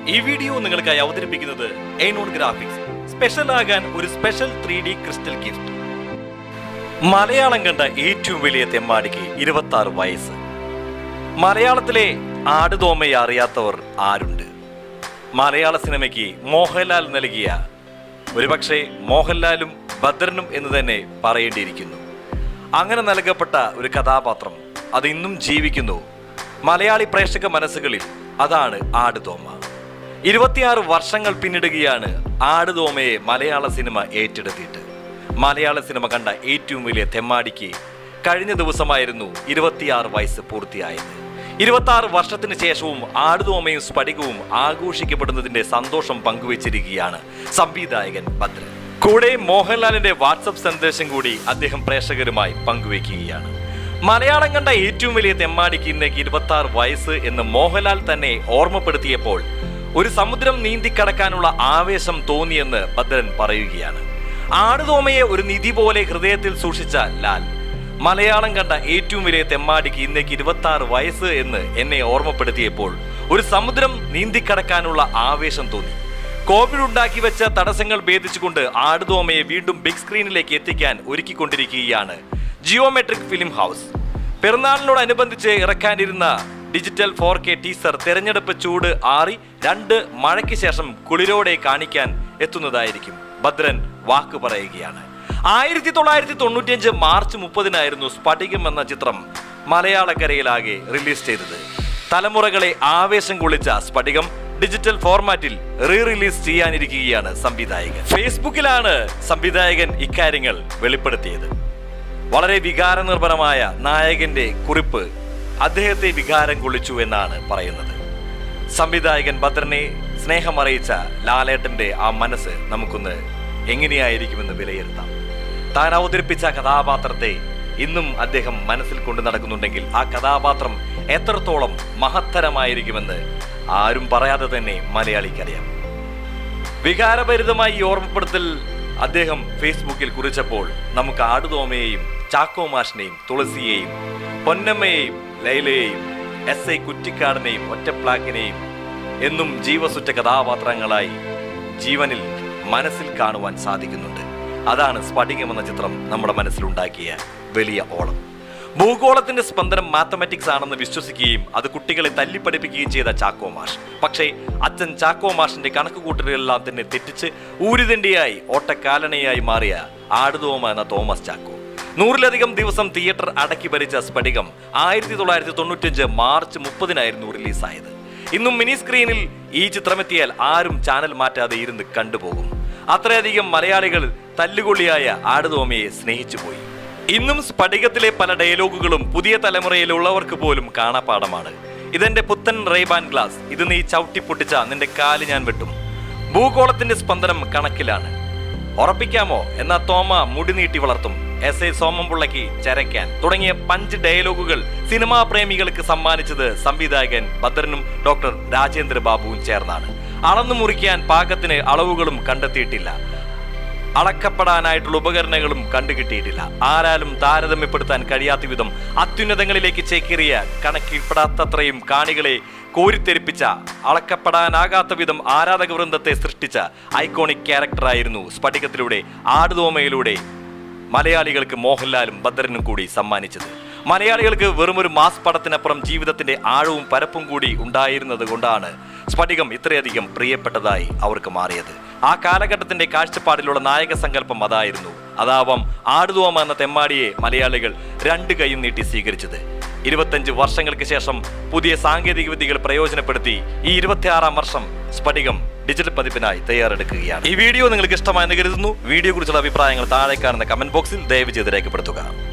ഈ വീഡിയോ നിങ്ങൾക്കായി അവതരിപ്പിക്കുന്നത് എയ്നോൺ ഗ്രാഫിക്സ് സ്പെഷ്യൽ ആകാൻ ഒരു special three D crystal gift Malayalam കണ്ട ഏറ്റവും വലിയ തെമ്മാടിക്ക് ഇരുപത്തി ആറ് വയസ്സ് മലയാളത്തിലെ ആടുതോമയെ അറിയാത്തവർ ആരുണ്ട് മലയാള സിനിമയ്ക്ക് മോഹൻലാൽ നൽകിയ ഒരുപക്ഷെ മോഹൻലാലും ഭദ്രനും എന്ന് തന്നെ പറയേണ്ടിയിരിക്കുന്നു അങ്ങനെ നൽകപ്പെട്ട ഒരു കഥാപാത്രം അത് ഇന്നും ജീവിക്കുന്നു മലയാളി പ്രേക്ഷക മനസ്സുകളിൽ അതാണ് ആടുതോമ ഇരുപത്തിയാറ് വർഷങ്ങൾ പിന്നിടുകയാണ് ആടുതോമയെ മലയാള സിനിമ ഏറ്റെടുത്തിട്ട് മലയാള സിനിമ കണ്ട ഏറ്റവും വലിയ തെമ്മാടിക്ക് കഴിഞ്ഞ ദിവസമായിരുന്നു ഇരുപത്തിയാറ് വയസ്സ് പൂർത്തിയായത് ഇരുപത്തി ആറ് വർഷത്തിന് ശേഷവും ആടുതോമയും സ്ഫടികവും ആഘോഷിക്കപ്പെടുന്നതിന്റെ സന്തോഷം പങ്കുവച്ചിരിക്കുകയാണ് സംവിധായകൻ ഭദ്രൻ കൂടെ മോഹൻലാലിന്റെ വാട്സപ്പ് സന്ദേശം കൂടി അദ്ദേഹം പ്രേക്ഷകരുമായി പങ്കുവയ്ക്കുകയാണ് മലയാളം കണ്ട ഏറ്റവും വലിയ തെമ്മാടിക്ക് ഇന്നേക്ക് ഇരുപത്തി ആറ് വയസ്സ് എന്ന് മോഹൻലാൽ തന്നെ ഓർമ്മപ്പെടുത്തിയപ്പോൾ ഒരു സമുദ്രം നീന്തിക്കടക്കാനുള്ള ആവേശം തോന്നിയെന്ന് ഭദ്രൻ പറയുകയാണ് ആടുതോമയെ ഒരു നിധി പോലെ ഹൃദയത്തിൽ സൂക്ഷിച്ച ലാൽ മലയാളം കണ്ട ഏറ്റവും വലിയ തെമ്മാടിക്ക് ഇന്നേക്ക് ഇരുപത്തി ആറ് വയസ്സ് എന്ന് എന്നെ ഓർമ്മപ്പെടുത്തിയപ്പോൾ ഒരു സമുദ്രം നീന്തിക്കടക്കാനുള്ള ആവേശം തോന്നി കോവിഡ് ഉണ്ടാക്കി വെച്ച തടസ്സങ്ങൾ ഭേദിച്ചുകൊണ്ട് ആടുതോമയെ വീണ്ടും ബിഗ് സ്ക്രീനിലേക്ക് എത്തിക്കാൻ ഒരുക്കിക്കൊണ്ടിരിക്കുകയാണ് ജിയോമെട്രിക് ഫിലിം ഹൗസ് പെരുന്നാളിനോടനുബന്ധിച്ച് ഇറക്കാനിരുന്ന ഡിജിറ്റൽ ഫോർ കെ ടീസർ തെരഞ്ഞെടുപ്പ് ചൂട് ആറി രണ്ട് മഴയ്ക്ക് ശേഷം കുളിരോടെ കാണിക്കാൻ എത്തുന്നതായിരിക്കും ഭദ്രൻ വാക്ക് പറയുകയാണ് ആയിരത്തി തൊള്ളായിരത്തി തൊണ്ണൂറ്റിയഞ്ച് മാർച്ച് മുപ്പതിനായിരുന്നു സ്ഫടികം എന്ന ചിത്രം മലയാളക്കരയിലാകെ റിലീസ് ചെയ്തത് തലമുറകളെ ആവേശം കൊള്ളിച്ച സ്ഫടികം ഡിജിറ്റൽ ഫോർമാറ്റിൽ റീ റിലീസ് ചെയ്യാനിരിക്കുകയാണ് സംവിധായകൻ ഫേസ്ബുക്കിലാണ് സംവിധായകൻ ഇക്കാര്യങ്ങൾ വെളിപ്പെടുത്തിയത് വളരെ വികാരനിർഭരമായ നായകന്റെ കുറിപ്പ് അദ്ദേഹത്തെ വികാരം കൊള്ളിച്ചു എന്നാണ് പറയുന്നത് സംവിധായകൻ ഭദ്രനെ സ്നേഹമറിയിച്ച ലാലേട്ടന്റെ ആ മനസ്സ് നമുക്കൊന്ന് എങ്ങനെയായിരിക്കുമെന്ന് വിലയിരുത്താം താൻ അവതരിപ്പിച്ച കഥാപാത്രത്തെ ഇന്നും അദ്ദേഹം മനസ്സിൽ കൊണ്ടു നടക്കുന്നുണ്ടെങ്കിൽ ആ കഥാപാത്രം എത്രത്തോളം മഹത്തരമായിരിക്കുമെന്ന് ആരും പറയാതെ തന്നെ മലയാളിക്കറിയാം വികാരഭരിതമായി ഈ ഓർമ്മപ്പെടുത്തൽ അദ്ദേഹം ഫേസ്ബുക്കിൽ കുറിച്ചപ്പോൾ നമുക്ക് ആടുതോമയെയും ചാക്കോ മാഷിനെയും തുളസിയെയും പൊന്നമ്മയെയും ലൈലയെയും എസ് ഐ കുറ്റിക്കാടിനെയും ഒറ്റപ്ലാക്കിനെയും എന്നും ജീവസുറ്റ കഥാപാത്രങ്ങളായി ജീവനിൽ മനസ്സിൽ കാണുവാൻ സാധിക്കുന്നുണ്ട് അതാണ് സ്ഫടികം എന്ന ചിത്രം നമ്മുടെ മനസ്സിലുണ്ടാക്കിയ വലിയ ഓളം ഭൂഗോളത്തിന്റെ സ്പന്ദനം മാത്തമാറ്റിക്സ് ആണെന്ന് വിശ്വസിക്കുകയും അത് കുട്ടികളെ തല്ലിപ്പഠിപ്പിക്കുകയും ചെയ്ത ചാക്കോ മാഷ് പക്ഷേ അച്ഛൻ ചാക്കോ മാഷിന്റെ കണക്കുകൂട്ടലുകളെല്ലാം തന്നെ തെറ്റിച്ച് ഊരുതണ്ടിയായി ഓട്ടക്കാലണയായി മാറിയ ആടുതോമ എന്ന തോമസ് ചാക്കോ നൂറിലധികം ദിവസം തിയേറ്റർ അടക്കി ഭരിച്ച സ്ഫടികം ആയിരത്തി തൊള്ളായിരത്തി തൊണ്ണൂറ്റഞ്ച് മാർച്ച് മുപ്പതിനായിരുന്നു റിലീസായത് ഇന്നും മിനി സ്ക്രീനിൽ ഈ ചിത്രമെത്തിയാൽ ആരും ചാനൽ മാറ്റാതെ ഇരുന്ന് കണ്ടുപോകും അത്രയധികം മലയാളികൾ തല്ലുകൊള്ളിയായ ആടുതോമയെ സ്നേഹിച്ചു പോയി ഇന്നും സ്ഫടികത്തിലെ പല ഡയലോഗുകളും പുതിയ തലമുറയിലുള്ളവർക്ക് പോലും കാണാപ്പാടമാണ് ഇതെന്റെ പുത്തൻ റേബാൻ ഗ്ലാസ് ഇത് നീ ചവിട്ടി പൊട്ടിച്ച നിന്റെ കാല് ഞാൻ വെട്ടും ഭൂഗോളത്തിന്റെ സ്പന്ദനം കണക്കിലാണ് ഉറപ്പിക്കാമോ എന്നാ തോമ മുടി നീട്ടി വളർത്തും എസ് എ സോമംപിള്ളയ്ക്ക് ചരയ്ക്കാൻ തുടങ്ങിയ പഞ്ച് ഡയലോഗുകൾ സിനിമാ പ്രേമികൾക്ക് സമ്മാനിച്ചത് സംവിധായകൻ ഭദ്രനും ഡോക്ടർ രാജേന്ദ്ര ബാബുവും ചേർന്നാണ് അളന്നു മുറിക്കാൻ പാകത്തിന് അളവുകളും കണ്ടെത്തിയിട്ടില്ല അളക്കപ്പെടാനായിട്ടുള്ള ഉപകരണങ്ങളും കണ്ടുകിട്ടിയിട്ടില്ല ആരാലും താരതമ്യപ്പെടുത്താൻ കഴിയാത്ത വിധം അത്യുന്നതങ്ങളിലേക്ക് ചേക്കേറിയ കണക്കിൽപ്പെടാത്തത്രയും കാണികളെ കോരിത്തെരിപ്പിച്ച അളക്കപ്പെടാനാകാത്ത വിധം ആരാധക വൃന്ദത്തെ സൃഷ്ടിച്ച ഐക്കോണിക് ക്യാരക്ടറായിരുന്നു സ്ഫടികത്തിലൂടെ ആടുതോമയിലൂടെ മലയാളികൾക്ക് മോഹൻലാലും ഭദ്രനും കൂടി സമ്മാനിച്ചത് മലയാളികൾക്ക് വെറുമൊരു മാസ് പടത്തിനപ്പുറം ജീവിതത്തിന്റെ ആഴവും പരപ്പും കൂടി ഉണ്ടായിരുന്നത് കൊണ്ടാണ് സ്ഫടികം ഇത്രയധികം പ്രിയപ്പെട്ടതായി അവർക്ക് മാറിയത് ആ കാലഘട്ടത്തിന്റെ കാഴ്ചപ്പാടിലുള്ള നായക സങ്കല്പം അതായിരുന്നു അതാവാം ആടുതോമ എന്ന തെമ്മാടിയെ മലയാളികൾ രണ്ട് കൈയും നീട്ടി സ്വീകരിച്ചത് ഇരുപത്തഞ്ച് വർഷങ്ങൾക്ക് ശേഷം പുതിയ സാങ്കേതിക വിദ്യകൾ പ്രയോജനപ്പെടുത്തി ഈ ഇരുപത്തിയാറാം വർഷം സ്ഫടികം ഡിജിറ്റൽ പതിപ്പിനായി തയ്യാറെടുക്കുകയാണ് ഈ വീഡിയോ നിങ്ങൾക്ക് ഇഷ്ടമായെന്ന് കരുതുന്നു വീഡിയോ കുറിച്ചുള്ള അഭിപ്രായങ്ങൾ താഴെ കാണുന്ന കമന്റ് ബോക്സിൽ ദയവ് ചെയ്ത് രേഖപ്പെടുത്തുക